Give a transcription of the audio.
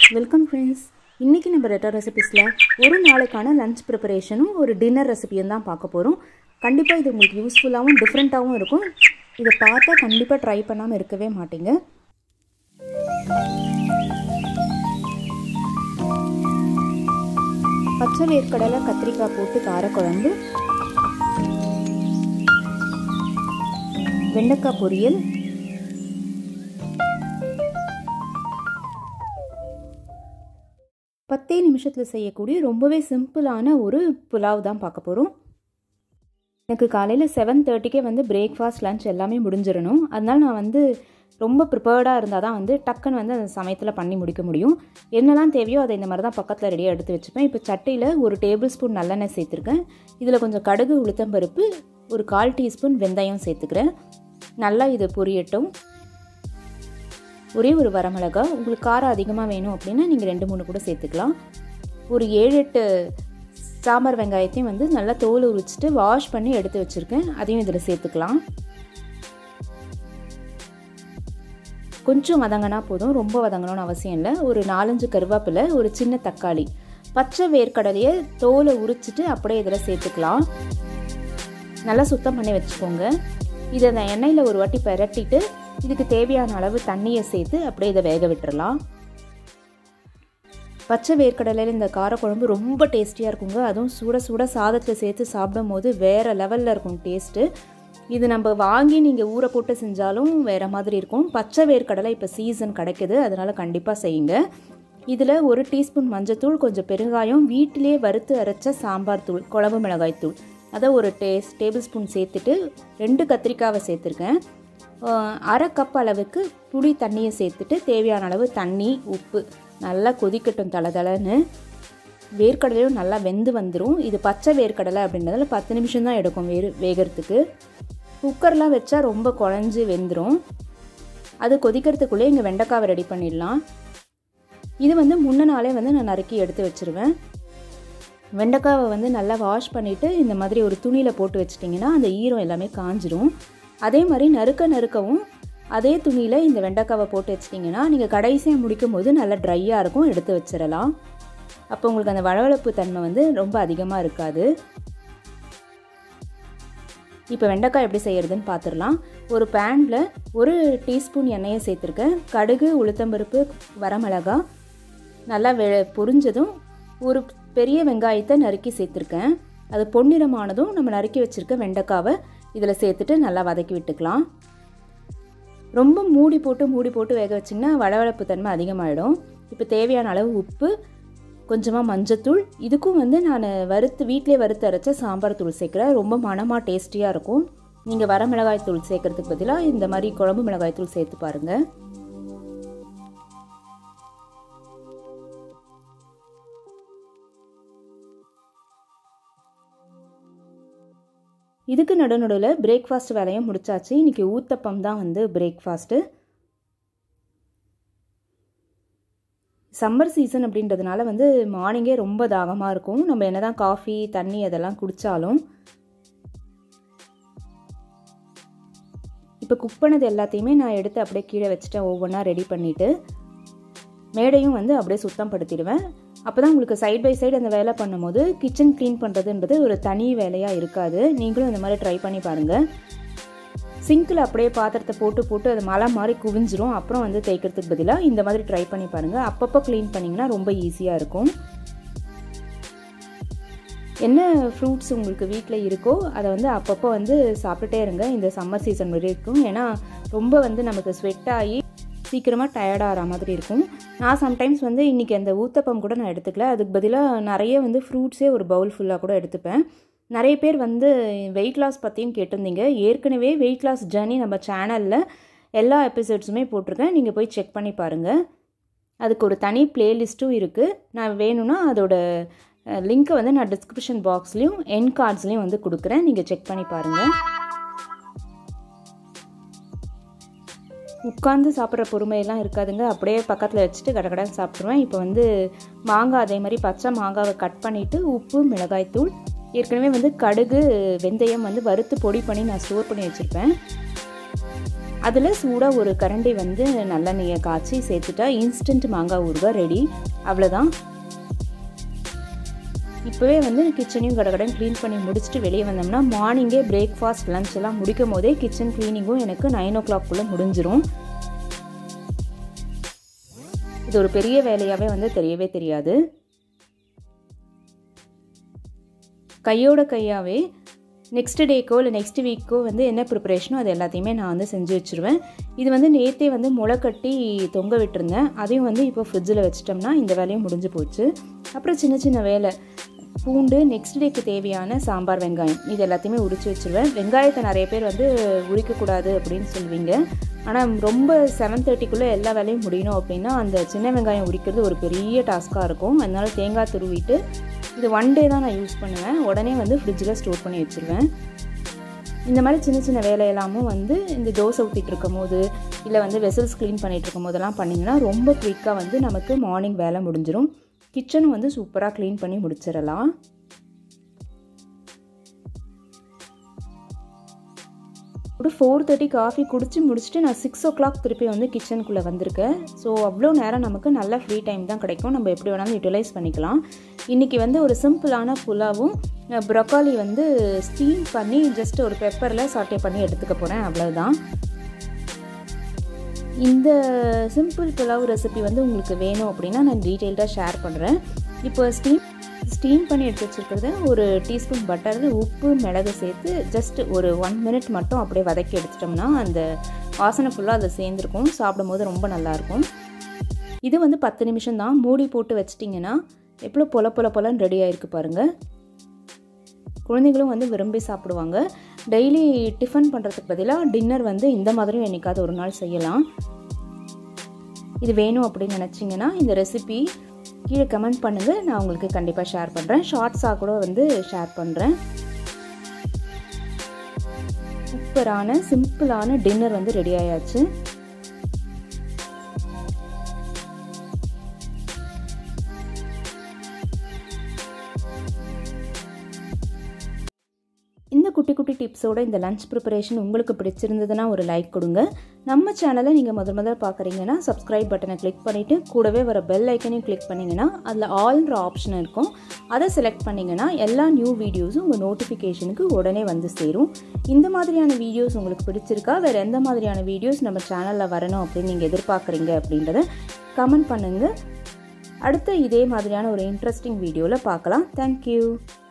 welcome friends இன்றைக்கி நம்ம ரெட்டர் ரெசிபிஸில் ஒரு நாளைக்கான லஞ்ச் ப்ரிப்பரேஷனும் ஒரு டின்னர் ரெசிபியும் தான் பார்க்க போகிறோம் கண்டிப்பாக இது உங்களுக்கு யூஸ்ஃபுல்லாகவும் டிஃப்ரெண்ட்டாகவும் இருக்கும் இதை பார்த்தா கண்டிப்பாக ட்ரை பண்ணாமல் இருக்கவே மாட்டீங்க பச்சை வேர்க்கடலை கத்திரிக்காய் போட்டு காரக்குழம்பு வெண்டைக்காய் பொரியல் பத்தே நிமிஷத்தில் செய்யக்கூடிய ரொம்பவே சிம்பிளான ஒரு புலாவ் தான் பார்க்க போகிறோம் எனக்கு காலையில் செவன் தேர்ட்டிக்கே வந்து பிரேக்ஃபாஸ்ட் லஞ்ச் எல்லாமே முடிஞ்சிடணும் அதனால் நான் வந்து ரொம்ப ப்ரிப்பேர்டாக இருந்தால் தான் வந்து டக்குன்னு வந்து அந்த சமயத்தில் பண்ணி முடிக்க முடியும் என்னெல்லாம் தேவையோ அதை இந்த மாதிரி தான் பக்கத்தில் ரெடியாக எடுத்து வச்சுப்பேன் இப்போ சட்டியில் ஒரு டேபிள் ஸ்பூன் நல்லெண்ணெய் சேர்த்துருக்கேன் இதில் கொஞ்சம் கடுகு உளுத்தம்பருப்பு ஒரு கால் டீஸ்பூன் வெந்தயம் சேர்த்துக்கிறேன் நல்லா இது பொரியட்டும் ஒரே ஒரு வரமிளகா உங்களுக்கு காரம் அதிகமாக வேணும் அப்படின்னா நீங்கள் ரெண்டு மூணு கூட சேர்த்துக்கலாம் ஒரு ஏழு எட்டு சாம்பார் வெங்காயத்தையும் வந்து நல்லா தோல் உரிச்சிட்டு வாஷ் பண்ணி எடுத்து வச்சுருக்கேன் அதையும் இதில் சேர்த்துக்கலாம் கொஞ்சம் வதங்கினா போதும் ரொம்ப வதங்கணும்னு அவசியம் இல்லை ஒரு நாலஞ்சு கருவேப்பிலை ஒரு சின்ன தக்காளி பச்சை வேர்க்கடலையை தோலை உரிச்சிட்டு அப்படியே இதில் சேர்த்துக்கலாம் நல்லா சுத்தம் பண்ணி வச்சுக்கோங்க இதை அந்த எண்ணெயில் ஒரு வாட்டி பெரட்டிட்டு இதுக்கு தேவையான அளவு தண்ணியை சேர்த்து அப்படியே இதை வேக விட்டுறலாம் பச்சை வேர்க்கடலையில் இந்த காரக்குழம்பு ரொம்ப டேஸ்டியாக இருக்குங்க அதுவும் சுட சுட சாதத்தை சேர்த்து சாப்பிடும் போது வேறு லெவலில் இருக்கும் டேஸ்ட்டு இது நம்ம வாங்கி நீங்கள் ஊற போட்டு செஞ்சாலும் வேறு மாதிரி இருக்கும் பச்சை வேர்க்கடலை இப்போ சீசன் கிடைக்குது அதனால் கண்டிப்பாக செய்யுங்க இதில் ஒரு டீஸ்பூன் மஞ்சத்தூள் கொஞ்சம் பெருங்காயம் வீட்டிலே வறுத்து அரைச்ச சாம்பார் தூள் குழம்பு மிளகாய் தூள் அதை ஒரு டேஸ் டேபிள் ஸ்பூன் சேர்த்துட்டு ரெண்டு கத்திரிக்காவை சேர்த்துருக்கேன் அரை கப் அளவுக்கு புளி தண்ணியை சேர்த்துட்டு தேவையான அளவு தண்ணி உப்பு நல்லா கொதிக்கட்டும் தளதளன்னு வேர்க்கடலையும் நல்லா வெந்து வந்துடும் இது பச்சை வேர்க்கடலை அப்படின்றதால பத்து நிமிஷம் தான் எடுக்கும் வேறு வேகிறதுக்கு குக்கர்லாம் வச்சா ரொம்ப குழஞ்சி வெந்துடும் அது கொதிக்கிறதுக்குள்ளே இங்கே வெண்டைக்காவை ரெடி பண்ணிடலாம் இது வந்து முன்ன நாளே வந்து நான் நறுக்கி எடுத்து வச்சுருவேன் வெண்டைக்காவை வந்து நல்லா வாஷ் பண்ணிவிட்டு இந்த மாதிரி ஒரு துணியில் போட்டு வச்சிட்டிங்கன்னா அந்த ஈரம் எல்லாமே காஞ்சிரும் அதே மாதிரி நறுக்க நறுக்கவும் அதே துணியில் இந்த வெண்டைக்காவை போட்டு வச்சிட்டிங்கன்னா நீங்கள் கடைசியாக முடிக்கும் போது நல்லா ட்ரையாக இருக்கும் எடுத்து வச்சிடலாம் அப்போ உங்களுக்கு அந்த வளவளப்பு தன்மை வந்து ரொம்ப அதிகமாக இருக்காது இப்போ வெண்டைக்காய் எப்படி செய்கிறதுன்னு பார்த்துடலாம் ஒரு பேனில் ஒரு டீஸ்பூன் எண்ணெயை சேர்த்துருக்கேன் கடுகு உளுத்தம்பருப்பு வரமிளகா நல்லா வெ பொரிஞ்சதும் ஒரு பெரிய வெங்காயத்தை நறுக்கி சேர்த்துருக்கேன் அது பொன்னிறமானதும் நம்ம நறுக்கி வச்சுருக்க வெண்டைக்காவை இதில் சேர்த்துட்டு நல்லா வதக்கி விட்டுக்கலாம் ரொம்ப மூடி போட்டு மூடி போட்டு வேக வச்சிங்கன்னா வளவளப்பு தன்மை அதிகமாகிடும் இப்போ தேவையான அளவு உப்பு கொஞ்சமாக மஞ்சத்தூள் இதுக்கும் வந்து நான் வறுத்து வீட்டிலே வறுத்து அரைச்ச சாம்பார் தூள் சேர்க்குறேன் ரொம்ப மனமாக டேஸ்டியாக இருக்கும் நீங்கள் வர மிளகாய் தூள் சேர்க்குறதுக்கு பதிலாக இந்த மாதிரி குழம்பு மிளகாய் தூள் சேர்த்து பாருங்கள் இதுக்கு நடுநடுவில் பிரேக்ஃபாஸ்ட் வேலையும் முடிச்சாச்சு இன்றைக்கி ஊத்தப்பம் தான் வந்து பிரேக்ஃபாஸ்ட்டு சம்மர் சீசன் அப்படின்றதுனால வந்து மார்னிங்கே ரொம்ப தாகமாக இருக்கும் நம்ம என்ன தான் காஃபி தண்ணி அதெல்லாம் குடித்தாலும் இப்போ குக் பண்ணது எல்லாத்தையுமே நான் எடுத்து அப்படியே கீழே வச்சுட்டேன் ஒவ்வொன்றா ரெடி பண்ணிவிட்டு மேடையும் வந்து அப்படியே சுத்தம் படுத்திடுவேன் அப்போ தான் உங்களுக்கு சைட் பை சைடு அந்த வேலை பண்ணும்போது கிச்சன் க்ளீன் பண்ணுறதுன்றது ஒரு தனி வேலையாக இருக்காது நீங்களும் இந்த மாதிரி ட்ரை பண்ணி பாருங்கள் சிங்கில் அப்படியே பாத்திரத்தை போட்டு போட்டு அது மழை மாதிரி குவிஞ்சிரும் அப்புறம் வந்து தேய்க்கிறதுக்கு பதிலாக இந்த மாதிரி ட்ரை பண்ணி பாருங்கள் அப்பப்போ க்ளீன் பண்ணிங்கன்னா ரொம்ப ஈஸியாக இருக்கும் என்ன ஃப்ரூட்ஸ் உங்களுக்கு வீட்டில் இருக்கோ அதை வந்து அப்பப்போ வந்து சாப்பிட்டுட்டே இருங்க இந்த சம்மர் சீசன் வரைக்கும் ஏன்னா ரொம்ப வந்து நமக்கு ஸ்வெட் ஆகி சீக்கிரமாக டயர்டாகிற மாதிரி இருக்கும் நான் சம்டைம்ஸ் வந்து இன்றைக்கி அந்த ஊத்தப்பம் கூட நான் எடுத்துக்கல அதுக்கு பதிலாக நிறைய வந்து ஃப்ரூட்ஸே ஒரு பவுல் ஃபுல்லாக கூட எடுத்துப்பேன் நிறைய பேர் வந்து வெயிட் லாஸ் பற்றியும் கேட்டிருந்தீங்க ஏற்கனவே வெயிட் லாஸ் ஜேர்னி நம்ம சேனலில் எல்லா எபிசோட்ஸுமே போட்டிருக்கேன் நீங்கள் போய் செக் பண்ணி பாருங்கள் அதுக்கு ஒரு தனி பிளேலிஸ்ட்டும் இருக்குது நான் வேணும்னா அதோட லிங்க்கை வந்து நான் டிஸ்கிரிப்ஷன் பாக்ஸ்லேயும் என் கார்ட்ஸ்லேயும் வந்து கொடுக்குறேன் நீங்கள் செக் பண்ணி பாருங்கள் உட்காந்து சாப்பிட்ற பொறுமையெல்லாம் இருக்காதுங்க அப்படியே பக்கத்தில் வச்சுட்டு கடகடன்னு சாப்பிட்ருவேன் இப்போ வந்து மாங்காய் அதே மாதிரி பச்சை மாங்காவை கட் பண்ணிவிட்டு உப்பு மிளகாய்த்தூள் ஏற்கனவே வந்து கடுகு வெந்தயம் வந்து வறுத்து பொடி பண்ணி நான் ஸ்டோர் பண்ணி வச்சுருப்பேன் அதில் சூடாக ஒரு கரண்டி வந்து நல்லெண்ணெயை காய்ச்சி சேர்த்துட்டா இன்ஸ்டன்ட் மாங்காய் ஊறுகாய் ரெடி அவ்வளோதான் இப்போவே வந்து கிச்சனையும் கடகடன் க்ளீன் பண்ணி முடிச்சுட்டு வெளியே வந்தோம்னா மார்னிங்கே பிரேக்ஃபாஸ்ட் லஞ்ச் எல்லாம் முடிக்கும் போதே கிச்சன் க்ளீனிங்கும் எனக்கு நைன் ஓ கிளாக்குள்ளே முடிஞ்சிரும் இது ஒரு பெரிய வேலையாகவே வந்து தெரியவே தெரியாது கையோட கையாகவே நெக்ஸ்ட் டேக்கோ இல்லை நெக்ஸ்ட் வீக்கோ வந்து என்ன ப்ரிப்பரேஷனோ அது எல்லாத்தையுமே நான் வந்து செஞ்சு வச்சுருவேன் இது வந்து நேற்றே வந்து முளை கட்டி தொங்க விட்டுருந்தேன் அதையும் வந்து இப்போ ஃப்ரிட்ஜில் வச்சிட்டோம்னா இந்த வேலையும் முடிஞ்சு போச்சு அப்புறம் சின்ன சின்ன வேலை பூண்டு நெக்ஸ்ட் டேக்கு தேவையான சாம்பார் வெங்காயம் இது எல்லாத்தையுமே உரித்து வச்சுருவேன் வெங்காயத்தை நிறைய பேர் வந்து உரிக்கக்கூடாது அப்படின்னு சொல்லுவீங்க ஆனால் ரொம்ப செவன் தேர்ட்டிக்குள்ளே எல்லா வேலையும் முடியணும் அப்படின்னா அந்த சின்ன வெங்காயம் உரிக்கிறது ஒரு பெரிய டாஸ்க்காக இருக்கும் அதனால் தேங்காய் துருவிட்டு இது ஒன் டே தான் நான் யூஸ் பண்ணுவேன் உடனே வந்து ஃப்ரிட்ஜில் ஸ்டோர் பண்ணி வச்சுருவேன் இந்த மாதிரி சின்ன சின்ன வேலையெல்லாமும் வந்து இந்த தோசை ஊற்றிட்டு இருக்கும் போது இல்லை வந்து வெசல்ஸ் க்ளீன் பண்ணிகிட்டு இருக்கும் போதெல்லாம் பண்ணிங்கன்னா ரொம்ப குயிக்காக வந்து நமக்கு மார்னிங் வேலை முடிஞ்சிடும் கிச்சனும் வந்து சூப்பராக க்ளீன் பண்ணி முடிச்சிடலாம் ஒரு ஃபோர் தேர்ட்டி காஃபி குடிச்சு முடிச்சுட்டு நான் சிக்ஸ் ஓ கிளாக் திருப்பி வந்து கிச்சனுக்குள்ளே வந்திருக்கேன் ஸோ அவ்வளோ நேரம் நமக்கு நல்ல ஃப்ரீ டைம் தான் கிடைக்கும் நம்ம எப்படி வேணாலும் யூட்டிலைஸ் பண்ணிக்கலாம் இன்றைக்கி வந்து ஒரு சிம்பிளான புலாவும் ப்ரொக்காலி வந்து ஸ்டீம் பண்ணி ஜஸ்ட் ஒரு பெப்பரில் சாட்டே பண்ணி எடுத்துக்க போகிறேன் அவ்வளோதான் இந்த சிம்பிள் புலாவ் ரெசிபி வந்து உங்களுக்கு வேணும் அப்படின்னா நான் டீட்டெயில்டாக ஷேர் பண்ணுறேன் இப்போ ஸ்டீம் ஸ்டீம் பண்ணி எடுத்து வச்சுருக்கிறத ஒரு டீஸ்பூன் பட்டர் உப்பு மிளகு சேர்த்து ஜஸ்ட் ஒரு ஒன் மினிட் மட்டும் அப்படியே வதக்கி எடுத்துட்டோம்னா அந்த வாசனை ஃபுல்லாக அதை சேர்ந்துருக்கும் சாப்பிடும் போது ரொம்ப நல்லாயிருக்கும் இது வந்து பத்து நிமிஷம் தான் மூடி போட்டு வச்சிட்டிங்கன்னா எவ்வளோ பொல பொல பொலன்னு ரெடி ஆகிருக்கு பாருங்கள் குழந்தைகளும் வந்து விரும்பி சாப்பிடுவாங்க டெய்லி டிஃபன் பண்ணுறதுக்கு பதிலாக டின்னர் வந்து இந்த மாதிரியும் என்றைக்காவது ஒரு நாள் செய்யலாம் இது வேணும் அப்படின்னு நினச்சிங்கன்னா இந்த ரெசிபி கீழே கமெண்ட் பண்ணுங்கள் நான் உங்களுக்கு கண்டிப்பாக ஷேர் பண்ணுறேன் ஷார்ட்ஸாக கூட வந்து ஷேர் பண்ணுறேன் சூப்பரான சிம்பிளான டின்னர் வந்து ரெடி ஆயாச்சு இந்த குட்டி குட்டி டிப்ஸோட இந்த லஞ்ச் ப்ரிப்பரேஷன் உங்களுக்கு பிடிச்சிருந்ததுன்னா ஒரு லைக் கொடுங்க நம்ம சேனலை நீங்கள் முதல் முதல் பார்க்குறீங்கன்னா சப்ஸ்கிரைப் பட்டனை கிளிக் பண்ணிவிட்டு கூடவே வர பெல் ஐக்கனையும் கிளிக் பண்ணிங்கன்னா அதில் ஆல்ன்ற ஆப்ஷன் இருக்கும் அதை செலக்ட் பண்ணிங்கன்னா எல்லா நியூ வீடியோஸும் உங்கள் நோட்டிஃபிகேஷனுக்கு உடனே வந்து சேரும் இந்த மாதிரியான வீடியோஸ் உங்களுக்கு பிடிச்சிருக்கா வேறு எந்த மாதிரியான வீடியோஸ் நம்ம சேனலில் வரணும் அப்படின்னு நீங்கள் எதிர்பார்க்குறீங்க அப்படின்றத கமெண்ட் பண்ணுங்கள் அடுத்து இதே மாதிரியான ஒரு இன்ட்ரெஸ்டிங் வீடியோவில் பார்க்கலாம் தேங்க்யூ